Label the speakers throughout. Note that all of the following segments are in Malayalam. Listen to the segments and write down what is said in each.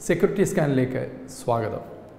Speaker 1: സെക്യൂരിറ്റി സ്കാനിലേക്ക് സ്വാഗതം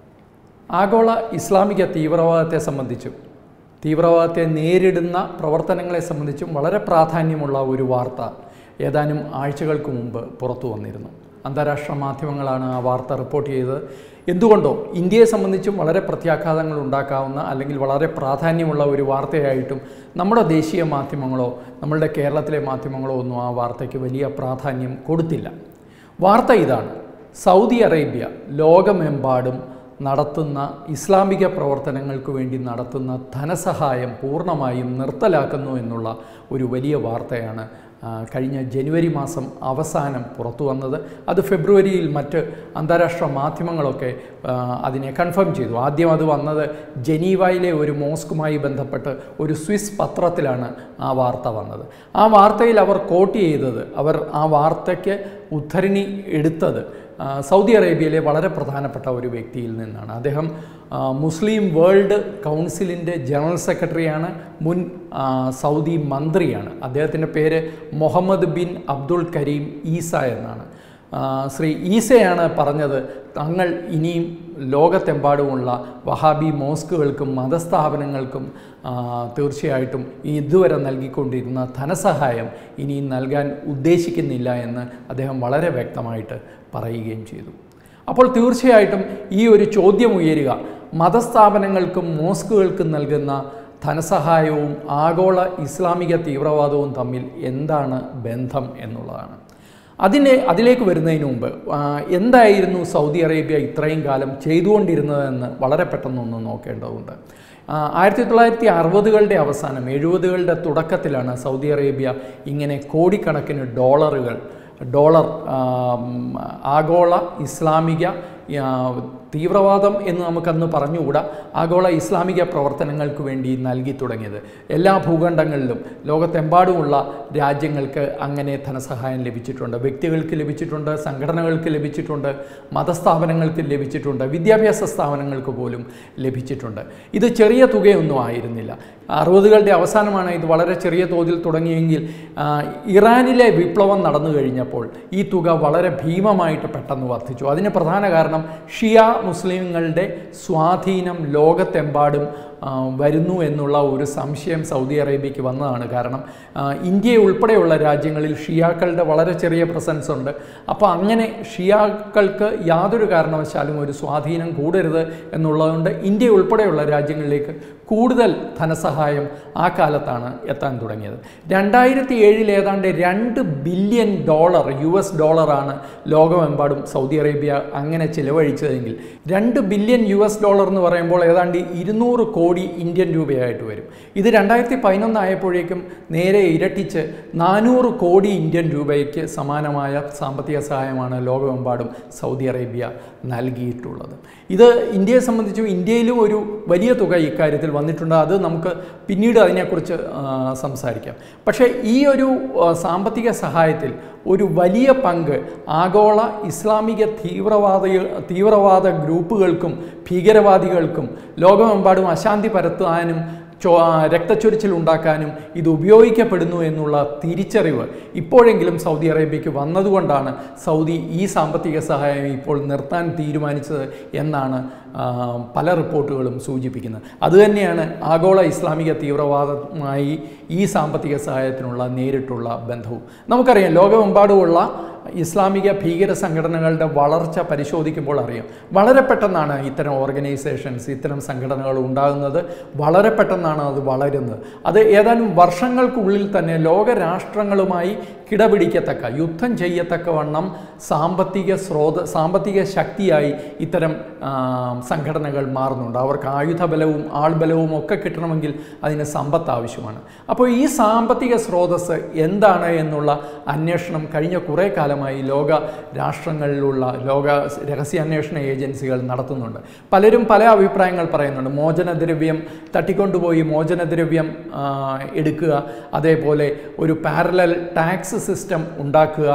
Speaker 1: ആഗോള ഇസ്ലാമിക തീവ്രവാദത്തെ സംബന്ധിച്ചും തീവ്രവാദത്തെ നേരിടുന്ന പ്രവർത്തനങ്ങളെ സംബന്ധിച്ചും വളരെ പ്രാധാന്യമുള്ള ഒരു വാർത്ത ഏതാനും ആഴ്ചകൾക്ക് മുമ്പ് പുറത്തു വന്നിരുന്നു അന്താരാഷ്ട്ര മാധ്യമങ്ങളാണ് ആ വാർത്ത റിപ്പോർട്ട് ചെയ്തത് എന്തുകൊണ്ടോ ഇന്ത്യയെ സംബന്ധിച്ചും വളരെ പ്രത്യാഘാതങ്ങൾ ഉണ്ടാക്കാവുന്ന അല്ലെങ്കിൽ വളരെ പ്രാധാന്യമുള്ള ഒരു വാർത്തയായിട്ടും നമ്മുടെ ദേശീയ മാധ്യമങ്ങളോ നമ്മളുടെ കേരളത്തിലെ മാധ്യമങ്ങളോ ഒന്നും ആ വാർത്തയ്ക്ക് വലിയ പ്രാധാന്യം കൊടുത്തില്ല വാർത്ത ഇതാണ് സൗദി അറേബ്യ ലോകമെമ്പാടും നടത്തുന്ന ഇസ്ലാമിക പ്രവർത്തനങ്ങൾക്ക് വേണ്ടി നടത്തുന്ന ധനസഹായം പൂർണ്ണമായും നിർത്തലാക്കുന്നു എന്നുള്ള ഒരു വലിയ വാർത്തയാണ് ആ, കഴിഞ്ഞ ജനുവരി മാസം അവസാനം പുറത്തു വന്നത് അത് ഫെബ്രുവരിയിൽ മറ്റ് അന്താരാഷ്ട്ര മാധ്യമങ്ങളൊക്കെ ആ, അതിനെ കൺഫേം ചെയ്തു ആദ്യം അത് വന്നത് ജനീവയിലെ ഒരു മോസ്കുമായി ബന്ധപ്പെട്ട് ഒരു സ്വിസ് പത്രത്തിലാണ് ആ വാർത്ത വന്നത് ആ വാർത്തയിൽ അവർ കോട്ട് ചെയ്തത് അവർ ആ വാർത്തയ്ക്ക് ഉദ്ധരണി എടുത്തത് ആ, സൗദി അറേബ്യയിലെ വളരെ പ്രധാനപ്പെട്ട ഒരു വ്യക്തിയിൽ നിന്നാണ് അദ്ദേഹം ആ, മുസ്ലിം വേൾഡ് കൗൺസിലിൻ്റെ ജനറൽ സെക്രട്ടറിയാണ് മുൻ ആ, സൗദി മന്ത്രിയാണ് അദ്ദേഹത്തിൻ്റെ പേര് Muhammad bin Abdul Karim Isa എന്നാണ് ആ, ശ്രീ ഈസയാണ് പറഞ്ഞത് തങ്ങൾ ഇനിയും ലോകത്തെമ്പാടുമുള്ള വഹാബി മോസ്കുകൾക്കും മതസ്ഥാപനങ്ങൾക്കും ആ, തീർച്ചയായിട്ടും ഇതുവരെ നൽകിക്കൊണ്ടിരുന്ന ധനസഹായം ഇനിയും നൽകാൻ ഉദ്ദേശിക്കുന്നില്ല എന്ന് അദ്ദേഹം വളരെ വ്യക്തമായിട്ട് പറയുകയും ചെയ്തു അപ്പോൾ തീർച്ചയായിട്ടും ഈ ഒരു ചോദ്യം ഉയരുക മതസ്ഥാപനങ്ങൾക്കും മോസ്കുകൾക്കും നൽകുന്ന ധനസഹായവും ആഗോള ഇസ്ലാമിക തീവ്രവാദവും തമ്മിൽ എന്താണ് ബന്ധം എന്നുള്ളതാണ് അതിനെ അതിലേക്ക് വരുന്നതിന് മുമ്പ് ആ, എന്തായിരുന്നു സൗദി അറേബ്യ ഇത്രയും കാലം ചെയ്തുകൊണ്ടിരുന്നതെന്ന് വളരെ പെട്ടെന്നൊന്ന് നോക്കേണ്ടതുണ്ട് ആ, ആയിരത്തി തൊള്ളായിരത്തി അറുപതുകളുടെ അവസാനം എഴുപതുകളുടെ തുടക്കത്തിലാണ് സൗദി അറേബ്യ ഇങ്ങനെ കോടിക്കണക്കിന് ഡോളറുകൾ ഡോളർ ആം, ആഗോള ഇസ്ലാമിക ആ, തീവ്രവാദം എന്ന് നമുക്കന്ന് പറഞ്ഞുകൂടാ ആഗോള ഇസ്ലാമിക പ്രവർത്തനങ്ങൾക്ക് വേണ്ടി നൽകി തുടങ്ങിയത് എല്ലാ ഭൂഖണ്ഡങ്ങളിലും ലോകത്തെമ്പാടുമുള്ള രാജ്യങ്ങൾക്ക് അങ്ങനെ ധനസഹായം ലഭിച്ചിട്ടുണ്ട് വ്യക്തികൾക്ക് ലഭിച്ചിട്ടുണ്ട് സംഘടനകൾക്ക് ലഭിച്ചിട്ടുണ്ട് മതസ്ഥാപനങ്ങൾക്ക് ലഭിച്ചിട്ടുണ്ട് വിദ്യാഭ്യാസ സ്ഥാപനങ്ങൾക്ക് പോലും ലഭിച്ചിട്ടുണ്ട് ഇത് ചെറിയ തുകയൊന്നും ആയിരുന്നില്ല അറുപതുകളുടെ അവസാനമാണ് ഇത് വളരെ ചെറിയ തോതിൽ തുടങ്ങിയെങ്കിൽ ആ, ഇറാനിലെ വിപ്ലവം നടന്നു കഴിഞ്ഞപ്പോൾ ഈ തുക വളരെ ഭീമമായിട്ട് പെട്ടെന്ന് വർദ്ധിച്ചു അതിന് പ്രധാന കാരണം ഷിയ മുസ്ലിങ്ങളുടെ സ്വാധീനം ലോകത്തെമ്പാടും ആ, വരുന്നു എന്നുള്ള ഒരു സംശയം സൗദി അറേബ്യയ്ക്ക് വന്നതാണ് കാരണം ആ, ഇന്ത്യ ഉൾപ്പെടെയുള്ള രാജ്യങ്ങളിൽ ഷിയാക്കളുടെ വളരെ ചെറിയ പ്രസൻസ് ഉണ്ട് അപ്പോൾ അങ്ങനെ ഷിയാക്കൾക്ക് യാതൊരു കാരണവശാലും ഒരു സ്വാധീനം കൂടരുത് എന്നുള്ളതുകൊണ്ട് ഇന്ത്യ ഉൾപ്പെടെയുള്ള രാജ്യങ്ങളിലേക്ക് കൂടുതൽ ധനസഹായം ആ കാലത്താണ് എത്താൻ തുടങ്ങിയത് രണ്ടായിരത്തി ഏഴിൽ ഏതാണ്ട് രണ്ട് ബില്യൺ ഡോളർ യു എസ് ഡോളറാണ് ലോകമെമ്പാടും സൗദി അറേബ്യ അങ്ങനെ ചിലവഴിച്ചതെങ്കിൽ രണ്ട് ബില്യൺ യു എസ് ഡോളർ എന്ന് പറയുമ്പോൾ ഏതാണ്ട് ഇരുന്നൂറ് കോടി ഇന്ത്യൻ രൂപയായിട്ട് വരും ഇത് രണ്ടായിരത്തി പതിനൊന്നായപ്പോഴേക്കും നേരെ ഇരട്ടിച്ച് നാനൂറ് കോടി ഇന്ത്യൻ രൂപയ്ക്ക് സമാനമായ സാമ്പത്തിക സഹായമാണ് ലോകമെമ്പാടും സൗദി അറേബ്യ നൽകിയിട്ടുള്ളത് ഇത് ഇന്ത്യയെ സംബന്ധിച്ചും ഇന്ത്യയിലും ഒരു വലിയ തുക ഇക്കാര്യത്തിൽ വന്നിട്ടുണ്ട് അത് നമുക്ക് പിന്നീട് അതിനെക്കുറിച്ച് ആ, സംസാരിക്കാം പക്ഷേ ഈ ഒരു ആ, സാമ്പത്തിക സഹായത്തിൽ ഒരു വലിയ പങ്ക് ആഗോള ഇസ്ലാമിക തീവ്രവാദ തീവ്രവാദ ഗ്രൂപ്പുകൾക്കും ഭീകരവാദികൾക്കും ലോകമെമ്പാടും അശാന്തി പരത്താനും ചോ രക്തച്ചൊരിച്ചിൽ ഉണ്ടാക്കാനും ഇത് ഉപയോഗിക്കപ്പെടുന്നു എന്നുള്ള തിരിച്ചറിവ് ഇപ്പോഴെങ്കിലും സൗദി അറേബ്യയ്ക്ക് വന്നതുകൊണ്ടാണ് സൗദി ഈ സാമ്പത്തിക സഹായം ഇപ്പോൾ നിർത്താൻ തീരുമാനിച്ചത് എന്നാണ് ആ, പല റിപ്പോർട്ടുകളും സൂചിപ്പിക്കുന്നത് അതുതന്നെയാണ് ആഗോള ഇസ്ലാമിക തീവ്രവാദവുമായി ഈ സാമ്പത്തിക സഹായത്തിനുള്ള നേരിട്ടുള്ള ബന്ധവും നമുക്കറിയാം ലോകമെമ്പാടുമുള്ള ഇസ്ലാമിക ഭീകര സംഘടനകളുടെ വളർച്ച പരിശോധിക്കുമ്പോൾ അറിയാം വളരെ പെട്ടെന്നാണ് ഇത്തരം ഓർഗനൈസേഷൻസ് ഇത്തരം സംഘടനകൾ ഉണ്ടാകുന്നത് വളരെ പെട്ടെന്നാണ് അത് വളരുന്നത് അത് ഏതാനും വർഷങ്ങൾക്കുള്ളിൽ തന്നെ ലോകരാഷ്ട്രങ്ങളുമായി കിടപിടിക്കത്തക്ക യുദ്ധം ചെയ്യത്തക്കവണ്ണം സാമ്പത്തിക സ്രോത സാമ്പത്തിക ശക്തിയായി ഇത്തരം ആ, സംഘടനകൾ മാറുന്നുണ്ട് അവർക്ക് ആയുധബലവും ആൾബലവും ഒക്കെ കിട്ടണമെങ്കിൽ അതിന് സമ്പത്ത് ആവശ്യമാണ് അപ്പോൾ ഈ സാമ്പത്തിക സ്രോതസ് എന്താണ് എന്നുള്ള അന്വേഷണം കഴിഞ്ഞ കുറേ കാലമായി ലോക രാഷ്ട്രങ്ങളിലുള്ള ലോക രഹസ്യാന്വേഷണ ഏജൻസികൾ നടത്തുന്നുണ്ട് പലരും പല അഭിപ്രായങ്ങൾ പറയുന്നുണ്ട് മോചനദ്രവ്യം തട്ടിക്കൊണ്ടുപോയി മോചനദ്രവ്യം ആ, എടുക്കുക അതേപോലെ ഒരു പാരലൽ ടാക്സ് സിസ്റ്റം ഉണ്ടാക്കുക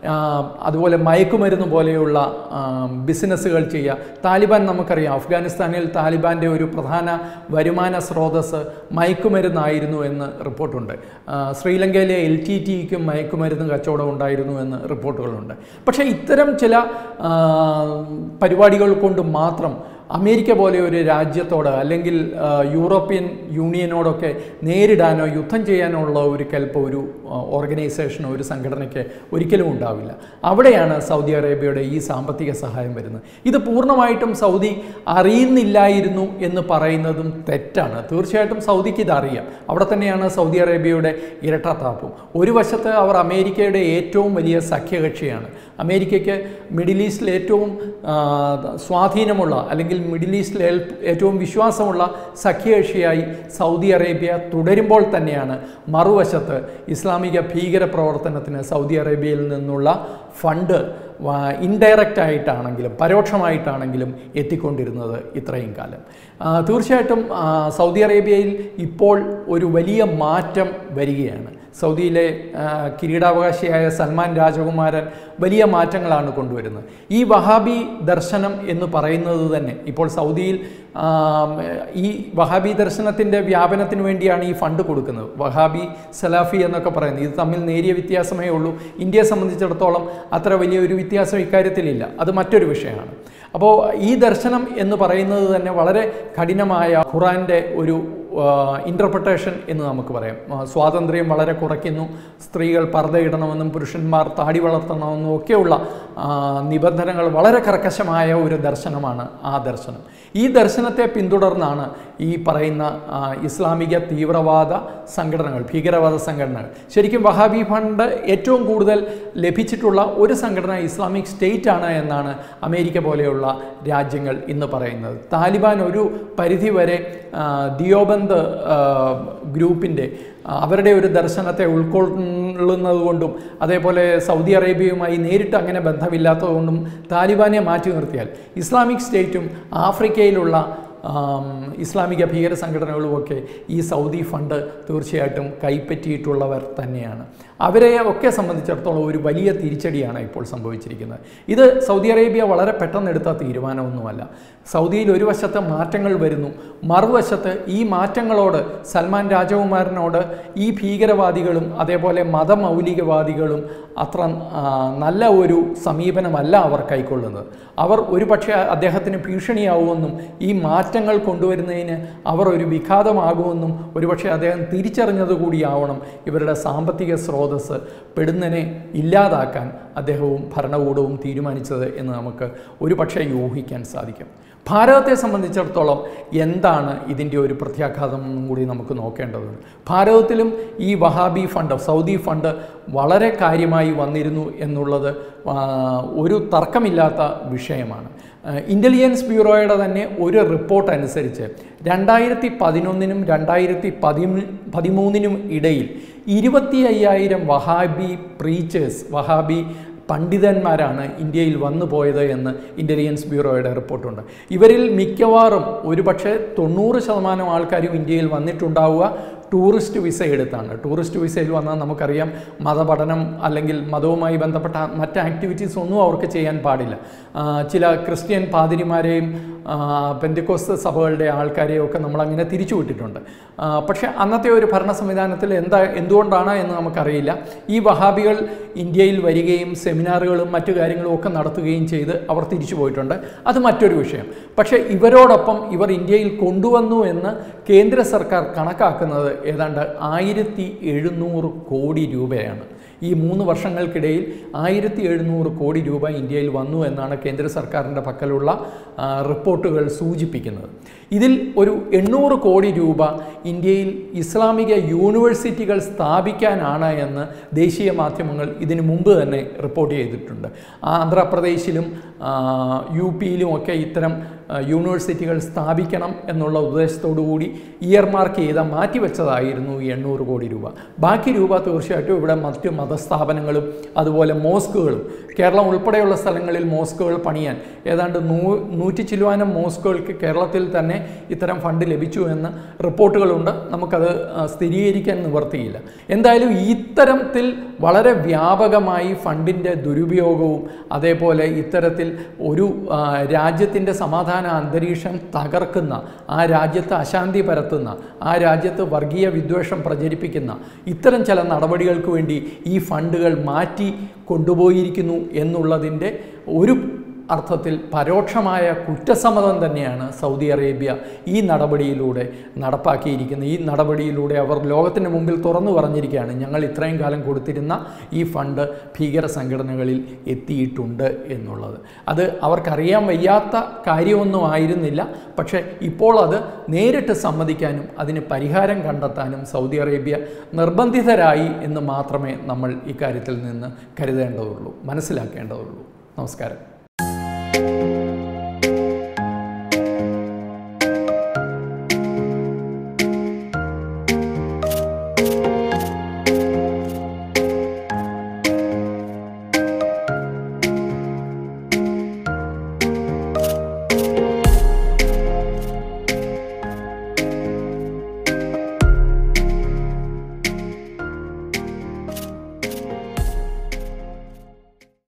Speaker 1: ആ, അതുപോലെ മയക്കുമരുന്ന് പോലെയുള്ള ആ, ബിസിനസ്സുകൾ ചെയ്യുക താലിബാൻ നമുക്കറിയാം അഫ്ഗാനിസ്ഥാനിൽ താലിബാൻ്റെ ഒരു പ്രധാന വരുമാന സ്രോതസ് മയക്കുമരുന്നായിരുന്നു എന്ന് റിപ്പോർട്ടുണ്ട് ആ, ശ്രീലങ്കയിലെ എൽ ടി ടിക്കും മയക്കുമരുന്ന് കച്ചവടം ഉണ്ടായിരുന്നു എന്ന് റിപ്പോർട്ടുകളുണ്ട് പക്ഷേ ഇത്തരം ചില ആ, പരിപാടികൾ കൊണ്ട് മാത്രം അമേരിക്ക പോലെ ഒരു രാജ്യത്തോട് അല്ലെങ്കിൽ ആ, യൂറോപ്യൻ യൂണിയനോടൊക്കെ നേരിടാനോ യുദ്ധം ചെയ്യാനോ ഉള്ള ഒരു കൽപ്പ് ഒരു ആ, ഓർഗനൈസേഷനോ ഒരു സംഘടനയ്ക്ക് ഒരിക്കലും ഉണ്ടാവില്ല അവിടെയാണ് സൗദി അറേബ്യയുടെ ഈ സാമ്പത്തിക സഹായം വരുന്നത് ഇത് പൂർണ്ണമായിട്ടും സൗദി അറിയുന്നില്ലായിരുന്നു എന്ന് പറയുന്നതും തെറ്റാണ് തീർച്ചയായിട്ടും സൗദിക്ക് ഇത് അറിയാം അവിടെ തന്നെയാണ് സൗദി അറേബ്യയുടെ ഇരട്ടത്താപ്പും ഒരു വശത്ത് അവർ അമേരിക്കയുടെ ഏറ്റവും വലിയ സഖ്യകക്ഷിയാണ് അമേരിക്കയ്ക്ക് മിഡിൽ ഈസ്റ്റിൽ ഏറ്റവും ആ, സ്വാധീനമുള്ള അല്ലെങ്കിൽ മിഡിൽ ഈസ്റ്റിൽ ഏൽ- ഏറ്റവും വിശ്വാസമുള്ള സഖ്യകക്ഷിയായി സൗദി അറേബ്യ തുടരുമ്പോൾ തന്നെയാണ് മറുവശത്ത് ഇസ്ലാമിക ഭീകര പ്രവർത്തനത്തിന് സൗദി അറേബ്യയിൽ നിന്നുള്ള ഫണ്ട് ഇൻഡയറക്റ്റ് ആയിട്ടാണെങ്കിലും പരോക്ഷമായിട്ടാണെങ്കിലും എത്തിക്കൊണ്ടിരുന്നത് ഇത്രയും കാലം ആ, തീർച്ചയായിട്ടും ആ, സൗദി അറേബ്യയിൽ ഇപ്പോൾ ഒരു വലിയ മാറ്റം വരികയാണ് സൗദിയിലെ ആ, കിരീടാവകാശിയായ സൽമാൻ രാജകുമാരൻ വലിയ മാറ്റങ്ങളാണ് കൊണ്ടുവരുന്നത് ഈ വഹാബി ദർശനം എന്ന് പറയുന്നത് തന്നെ ഇപ്പോൾ സൗദിയിൽ ആ, ഈ വഹാബി ദർശനത്തിൻ്റെ വ്യാപനത്തിന് വേണ്ടിയാണ് ഈ ഫണ്ട് കൊടുക്കുന്നത് വഹാബി സലാഫി എന്നൊക്കെ പറയുന്നത് ഇത് തമ്മിൽ നേരിയ വ്യത്യാസമേ ഉള്ളൂ ഇന്ത്യയെ സംബന്ധിച്ചിടത്തോളം അത്ര വലിയൊരു വ്യത്യാസം ഇക്കാര്യത്തിലില്ല അത് മറ്റൊരു വിഷയമാണ് അപ്പോൾ ഈ ദർശനം എന്ന് പറയുന്നത് തന്നെ വളരെ കഠിനമായ ഖുറാൻ്റെ ഒരു ഇൻ്റർപ്രിട്ടേഷൻ എന്ന് നമുക്ക് പറയാം ആ, സ്വാതന്ത്ര്യം വളരെ കുറയ്ക്കുന്നു സ്ത്രീകൾ പർദ്ദയിടണമെന്നും പുരുഷന്മാർ താടി വളർത്തണമെന്നും ഒക്കെയുള്ള ആ, നിബന്ധനകൾ വളരെ കർക്കശമായ ഒരു ദർശനമാണ് ആ ദർശനം ഈ ദർശനത്തെ പിന്തുടർന്നാണ് ഈ പറയുന്ന ആ, ഇസ്ലാമിക തീവ്രവാദ സംഘടനകൾ ഭീകരവാദ സംഘടനകൾ ശരിക്കും വഹാബി ഫണ്ട് ഏറ്റവും കൂടുതൽ ലഭിച്ചിട്ടുള്ള ഒരു സംഘടന ഇസ്ലാമിക് സ്റ്റേറ്റ് ആണ് എന്നാണ് അമേരിക്ക പോലെയുള്ള രാജ്യങ്ങൾ ഇന്ന് പറയുന്നത് താലിബാൻ ഒരു പരിധിവരെ ആ, ദിയോബന്ദ് ആ, ഗ്രൂപ്പിൻ്റെ ആ, അവരുടെ ഒരു ദർശനത്തെ ഉൾക്കൊള്ളുന്നത് കൊണ്ടും അതേപോലെ സൗദി അറേബ്യയുമായി നേരിട്ട് അങ്ങനെ ബന്ധമില്ലാത്തതുകൊണ്ടും താലിബാനെ മാറ്റി നിർത്തിയാൽ ഇസ്ലാമിക് സ്റ്റേറ്റും ആഫ്രിക്കയിലുള്ള ആം, ഇസ്ലാമിക ഭീകര സംഘടനകളുമൊക്കെ ഈ സൗദി ഫണ്ട് തീർച്ചയായിട്ടും കൈപ്പറ്റിയിട്ടുള്ളവർ തന്നെയാണ് അവരെ ഒക്കെ സംബന്ധിച്ചിടത്തോളം ഒരു വലിയ തിരിച്ചടിയാണ് ഇപ്പോൾ സംഭവിച്ചിരിക്കുന്നത് ഇത് സൗദി അറേബ്യ വളരെ പെട്ടെന്ന് എടുത്ത തീരുമാനമൊന്നുമല്ല സൗദിയിൽ ഒരു വശത്ത് മാറ്റങ്ങൾ വരുന്നു മറുവശത്ത് ഈ മാറ്റങ്ങളോട് സൽമാൻ രാജകുമാരനോട് ഈ ഭീകരവാദികളും അതേപോലെ മതമൗലികവാദികളും അത്ര ആ, നല്ല ഒരു സമീപനമല്ല അവർ കൈക്കൊള്ളുന്നത് അവർ ഒരു പക്ഷേ അദ്ദേഹത്തിന് ഭീഷണിയാവുമെന്നും ഈ മാറ്റങ്ങൾ കൊണ്ടുവരുന്നതിന് അവർ ഒരു വിഘാതമാകുമെന്നും ഒരുപക്ഷെ അദ്ദേഹം തിരിച്ചറിഞ്ഞത് കൂടിയാവണം ഇവരുടെ സാമ്പത്തിക സ്രോതസ് പെടുന്നതിനെ ഇല്ലാതാക്കാൻ അദ്ദേഹവും ഭരണകൂടവും തീരുമാനിച്ചത് എന്ന് നമുക്ക് ഒരു പക്ഷേ യൂഹിക്കാൻ സാധിക്കും ഭാരതത്തെ സംബന്ധിച്ചിടത്തോളം എന്താണ് ഇതിൻ്റെ ഒരു പ്രത്യാഘാതം എന്നും കൂടി നമുക്ക് നോക്കേണ്ടതുണ്ട് ഭാരതത്തിലും ഈ വഹാബി ഫണ്ട് സൗദി ഫണ്ട് വളരെ കാര്യമായി വന്നിരുന്നു എന്നുള്ളത് ആ, ഒരു തർക്കമില്ലാത്ത വിഷയമാണ് ഇൻ്റലിജൻസ് ബ്യൂറോയുടെ തന്നെ ഒരു റിപ്പോർട്ട് അനുസരിച്ച് രണ്ടായിരത്തി പതിനൊന്നിനും രണ്ടായിരത്തി പതി പതിമൂന്നിനും ഇടയിൽ ഇരുപത്തി അയ്യായിരം വഹാബി പ്രീച്ചേഴ്സ് വഹാബി പണ്ഡിതന്മാരാണ് ഇന്ത്യയിൽ വന്നു പോയത് എന്ന് ഇൻ്റലിജൻസ് ബ്യൂറോയുടെ റിപ്പോർട്ടുണ്ട് ഇവരിൽ മിക്കവാറും ഒരുപക്ഷെ തൊണ്ണൂറ് ശതമാനം ആൾക്കാരും ഇന്ത്യയിൽ വന്നിട്ടുണ്ടാവുക ടൂറിസ്റ്റ് വിസ എടുത്താണ് ടൂറിസ്റ്റ് വിസയിൽ വന്നാൽ നമുക്കറിയാം മതപഠനം അല്ലെങ്കിൽ മതവുമായി ബന്ധപ്പെട്ട മറ്റ് ആക്ടിവിറ്റീസ് ഒന്നും അവർക്ക് ചെയ്യാൻ പാടില്ല ആ, ചില ക്രിസ്ത്യൻ പാതിരിമാരെയും ആ, പെന്തിക്കോസ്ത് സഭകളുടെ ആൾക്കാരെയും ഒക്കെ നമ്മളങ്ങനെ തിരിച്ചു വിട്ടിട്ടുണ്ട് ആ, പക്ഷേ അന്നത്തെ ഒരു ഭരണ സംവിധാനത്തിൽ എന്താ എന്തുകൊണ്ടാണ് എന്ന് നമുക്കറിയില്ല ഈ വഹാബികൾ ഇന്ത്യയിൽ വരികയും സെമിനാറുകളും മറ്റു കാര്യങ്ങളും ഒക്കെ നടത്തുകയും ചെയ്ത് അവർ തിരിച്ചു പോയിട്ടുണ്ട് അത് മറ്റൊരു വിഷയം പക്ഷേ ഇവരോടൊപ്പം ഇവർ ഇന്ത്യയിൽ കൊണ്ടുവന്നു എന്ന് കേന്ദ്ര സർക്കാർ കണക്കാക്കുന്നത് ഏതാണ്ട് ആയിരത്തി എഴുന്നൂറ് കോടി രൂപയാണ് ഈ മൂന്ന് വർഷങ്ങൾക്കിടയിൽ ആയിരത്തി എഴുന്നൂറ് കോടി രൂപ ഇന്ത്യയിൽ വന്നു എന്നാണ് കേന്ദ്ര സർക്കാരിൻ്റെ പക്കലുള്ള ആ, റിപ്പോർട്ടുകൾ സൂചിപ്പിക്കുന്നത് ഇതിൽ ഒരു എണ്ണൂറ് കോടി രൂപ ഇന്ത്യയിൽ ഇസ്ലാമിക യൂണിവേഴ്സിറ്റികൾ സ്ഥാപിക്കാനാണ് എന്ന് ദേശീയ മാധ്യമങ്ങൾ ഇതിനു മുമ്പ് തന്നെ റിപ്പോർട്ട് ചെയ്തിട്ടുണ്ട് ആന്ധ്രാപ്രദേശിലും ആ, യു പിയിലും ഒക്കെ ഇത്തരം ആ, യൂണിവേഴ്സിറ്റികൾ സ്ഥാപിക്കണം എന്നുള്ള ഉദ്ദേശത്തോടു കൂടി ഇയർ മാർക്ക് ചെയ്ത മാറ്റിവെച്ചതായിരുന്നു ഈ എണ്ണൂറ് കോടി രൂപ ബാക്കി രൂപ തീർച്ചയായിട്ടും ഇവിടെ മറ്റ് മതസ്ഥാപനങ്ങളും അതുപോലെ മോസ്കുകളും കേരളം ഉൾപ്പെടെയുള്ള സ്ഥലങ്ങളിൽ മോസ്കുകൾ പണിയാൻ ഏതാണ്ട് നൂ നൂറ്റി ചില്ലുവാനം മോസ്കുകൾക്ക് കേരളത്തിൽ തന്നെ ഇത്തരം ഫണ്ട് ലഭിച്ചു എന്ന് റിപ്പോർട്ടുകളുണ്ട് നമുക്കത് ആ, സ്ഥിരീകരിക്കാൻ നിവർത്തിയില്ല എന്തായാലും ഇത്തരത്തിൽ വളരെ വ്യാപകമായി ഫണ്ടിൻ്റെ ദുരുപയോഗവും അതേപോലെ ഇത്തരത്തിൽ ഒരു ആ, രാജ്യത്തിൻ്റെ സമാധാന അന്തരീക്ഷം തകർക്കുന്ന ആ രാജ്യത്ത് അശാന്തി പരത്തുന്ന ആ രാജ്യത്ത് വർഗീയ വിദ്വേഷം പ്രചരിപ്പിക്കുന്ന ഇത്തരം ചില നടപടികൾക്ക് വേണ്ടി ഈ ഫണ്ടുകൾ മാറ്റി കൊണ്ടുപോയിരിക്കുന്നു എന്നുള്ളതിൻ്റെ ഒരു അർത്ഥത്തിൽ പരോക്ഷമായ കുറ്റസമ്മതം തന്നെയാണ് സൗദി അറേബ്യ ഈ നടപടിയിലൂടെ നടപ്പാക്കിയിരിക്കുന്നത് ഈ നടപടിയിലൂടെ അവർ ലോകത്തിന് മുമ്പിൽ തുറന്നു പറഞ്ഞിരിക്കുകയാണ് ഞങ്ങൾ ഇത്രയും കാലം കൊടുത്തിരുന്ന ഈ ഫണ്ട് ഭീകര സംഘടനകളിൽ എത്തിയിട്ടുണ്ട് എന്നുള്ളത് അത് അവർക്കറിയാൻ വയ്യാത്ത കാര്യമൊന്നും ആയിരുന്നില്ല പക്ഷേ ഇപ്പോൾ അത് നേരിട്ട് സമ്മതിക്കാനും അതിന് പരിഹാരം കണ്ടെത്താനും സൗദി അറേബ്യ നിർബന്ധിതരായി എന്ന് മാത്രമേ നമ്മൾ ഇക്കാര്യത്തിൽ നിന്ന് കരുതേണ്ടതുള്ളൂ മനസ്സിലാക്കേണ്ടതുള്ളൂ നമസ്കാരം